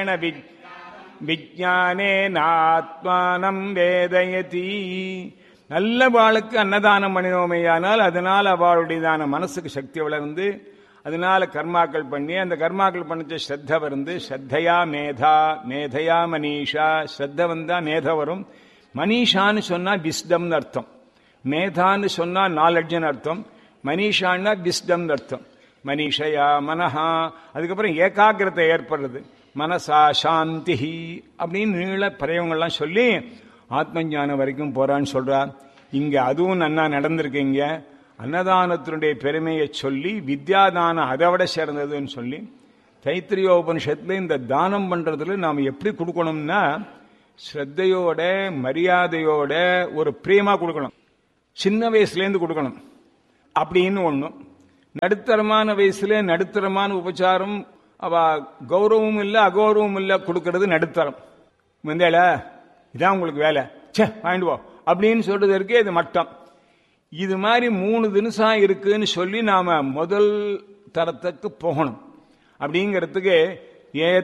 விஜானேனாத்மானம் வேதயதி நல்ல வாளுக்கு அன்னதானம் பண்ணினோமேயானால் அதனால் அவளுடையதான மனசுக்கு சக்தி வளர்ந்து அதனால கர்மாக்கள் பண்ணி அந்த கர்மாக்கள் பண்ணிச்ச ஸ்ரத்த வந்து ஸ்ரத்தையா மேதா மேதையா மனிஷா ஸ்ரத்த வந்தா மேத வரும் மனிஷான்னு சொன்னா விஸ்டம்னு அர்த்தம் மேதான்னு சொன்னா நாலெட்ஜ்னு அர்த்தம் மனிஷான்னா விஸ்டம்னு அர்த்தம் மனிஷயா மனஹா அதுக்கப்புறம் ஏகாகிரத்தை ஏற்படுறது மனசா சாந்தி அப்படின்னு நீள பிரயோகங்கள்லாம் சொல்லி ஆத்ம ஞானம் வரைக்கும் போறான்னு சொல்றா இங்க அதுவும் நன்னா நடந்திருக்கு இங்க அன்னதானத்தினுடைய பெருமையை சொல்லி வித்யாதானம் அதை விட சிறந்ததுன்னு சொல்லி தைத்திரியோபனிஷத்துல இந்த தானம் பண்றதுல நாம் எப்படி கொடுக்கணும்னா ஸ்ரத்தையோட மரியாதையோட ஒரு பிரேமா கொடுக்கணும் சின்ன வயசுலேருந்து கொடுக்கணும் அப்படின்னு ஒண்ணும் நடுத்தரமான வயசுல நடுத்தரமான உபச்சாரம் அவ கௌரவம் இல்ல அகௌரவம் இல்ல கொடுக்கறது நடுத்தரம் வந்தேல இதான் உங்களுக்கு வேலை சே வாங்கிட்டு போ அப்படின்னு சொல்றதற்கு இது மட்டம் இது மாதிரி மூணு தினசம் இருக்குன்னு சொல்லி நாம முதல் தரத்துக்கு போகணும் அப்படிங்கிறதுக்கு ஏ